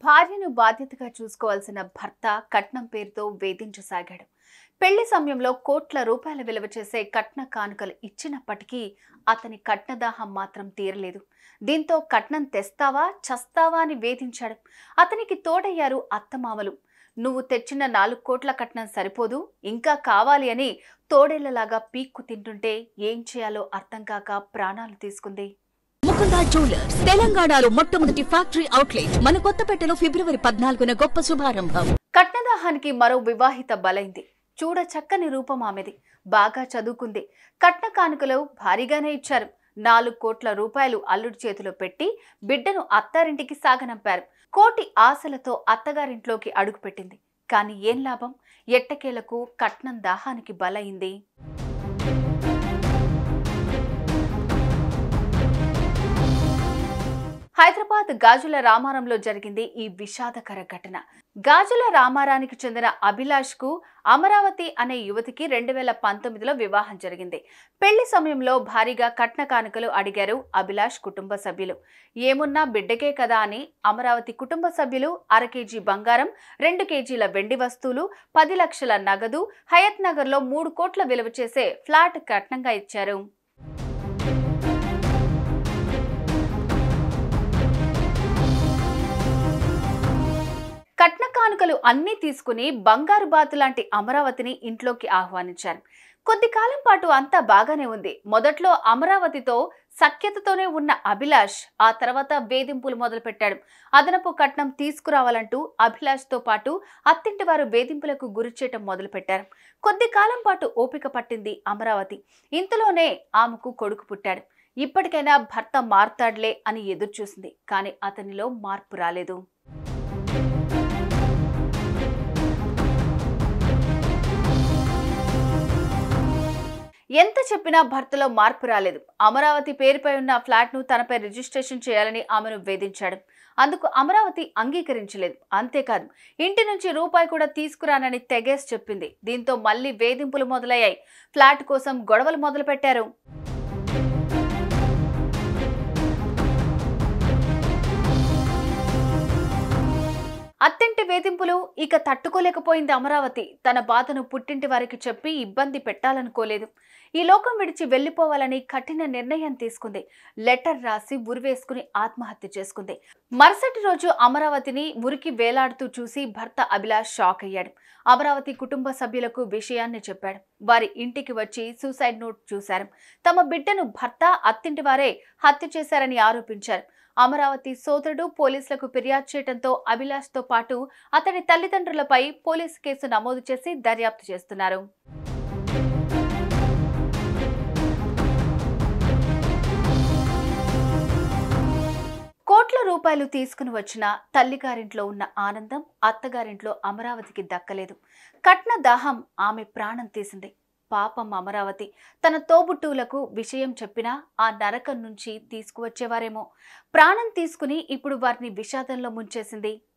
భార్యను బాధ్యతగా చూసుకోవాల్సిన భర్త కట్నం పేరుతో వేధించసాగాడు పెళ్లి సమయంలో కోట్ల రూపాయల విలువ చేసే కట్న కానుకలు ఇచ్చినప్పటికీ అతని కట్నదాహం మాత్రం తీరలేదు దీంతో కట్నం తెస్తావా చస్తావా అని వేధించాడు అతనికి తోడయ్యారు అత్తమామలు నువ్వు తెచ్చిన నాలుగు కోట్ల కట్నం సరిపోదు ఇంకా కావాలి అని తోడేళ్లలాగా పీక్కు తింటుంటే ఏం చేయాలో అర్థం కాక ప్రాణాలు తీసుకుంది ముకుంద జ్యువెలర్స్ తెలంగాణలో మొట్టమొదటి ఫ్యాక్టరీ అవుట్లెట్ మన కొత్తపేటలో ఫిబ్రవరి పద్నాలుగున గొప్ప శుభారంభం కట్నదాహానికి మరో వివాహిత బలైంది చూడ చక్కని రూపం ఆమెది బాగా చదువుకుంది కట్న కానుకలు భారీగానే ఇచ్చారు నాలుగు కోట్ల రూపాయలు అల్లుడి చేతిలో పెట్టి బిడ్డను అత్తారింటికి సాగనంపారు కోటి ఆశలతో అత్తగారింట్లోకి అడుగుపెట్టింది కానీ ఏం లాభం ఎట్టకేలకు కట్నం దాహానికి బలైంది హైదరాబాద్ గాజుల రామారంలో జరిగింది ఈ విషాదకర ఘటన గాజుల రామారానికి చెందిన అభిలాష్ కు అమరావతి అనే యువతికి రెండు వేల పంతొమ్మిదిలో వివాహం జరిగింది పెళ్లి సమయంలో భారీగా కట్న కానుకలు అడిగారు అభిలాష్ కుటుంబ సభ్యులు ఏమున్నా బిడ్డకే కదా అని అమరావతి కుటుంబ సభ్యులు అర కేజీ బంగారం రెండు కేజీల వెండి వస్తువులు పది లక్షల నగదు హయత్ నగర్లో మూడు కోట్ల విలువ చేసే ఫ్లాట్ కట్నంగా ఇచ్చారు కట్న కానుకలు అన్నీ తీసుకుని బంగారు బాతు లాంటి అమరావతిని ఇంట్లోకి ఆహ్వానించారు కొద్ది కాలం పాటు అంతా బాగానే ఉంది మొదట్లో అమరావతితో సఖ్యతతోనే ఉన్న అభిలాష్ ఆ తర్వాత వేధింపులు మొదలుపెట్టాడు అదనపు కట్నం తీసుకురావాలంటూ అభిలాష్తో పాటు అత్తింటి వారు వేధింపులకు గురి చేయటం మొదలుపెట్టారు కొద్ది కాలం పాటు ఓపిక పట్టింది అమరావతి ఇంతలోనే ఆమెకు కొడుకు పుట్టాడు ఇప్పటికైనా భర్త మారుతాడులే అని ఎదురు చూసింది కానీ అతనిలో మార్పు రాలేదు ఎంత చెప్పినా భర్తలో మార్పు రాలేదు అమరావతి పేరుపై ఉన్న ఫ్లాట్ను తనపై రిజిస్ట్రేషన్ చేయాలని ఆమెను వేధించాడు అందుకు అమరావతి అంగీకరించలేదు అంతేకాదు ఇంటి నుంచి రూపాయి కూడా తీసుకురానని తెగేసి చెప్పింది దీంతో మళ్ళీ వేధింపులు మొదలయ్యాయి ఫ్లాట్ కోసం గొడవలు మొదలుపెట్టారు అత్తింటి వేధింపులు ఇక తట్టుకోలేకపోయింది అమరావతి తన బాధను పుట్టింటి వారికి చెప్పి ఇబ్బంది పెట్టాలనుకోలేదు ఈ లోకం విడిచి వెళ్లిపోవాలని కఠిన నిర్ణయం తీసుకుంది లెటర్ రాసి ఉరివేసుకుని ఆత్మహత్య చేసుకుంది మరుసటి రోజు అమరావతిని ఉరికి వేలాడుతూ చూసి భర్త అభిలాష్ షాక్ అయ్యాడు అమరావతి కుటుంబ సభ్యులకు విషయాన్ని చెప్పాడు వారి ఇంటికి వచ్చి సూసైడ్ నోట్ చూశారు తమ బిడ్డను భర్త అత్తింటి వారే హత్య చేశారని ఆరోపించారు అమరావతి సోదరుడు పోలీసులకు ఫిర్యాదు చేయడంతో అభిలాష్తో పాటు అతని తల్లిదండ్రులపై పోలీసు కేసు నమోదు చేసి దర్యాప్తు చేస్తున్నారు కోట్ల రూపాయలు తీసుకుని వచ్చిన తల్లిగారింట్లో ఉన్న ఆనందం అత్తగారింట్లో అమరావతికి దక్కలేదు కట్న దాహం ఆమె ప్రాణం తీసింది పాపం అమరావతి తన తోబుట్టువులకు విషయం చెప్పినా ఆ నరకం నుంచి తీసుకువచ్చేవారేమో ప్రాణం తీసుకుని ఇప్పుడు వారిని విషాదంలో ముంచేసింది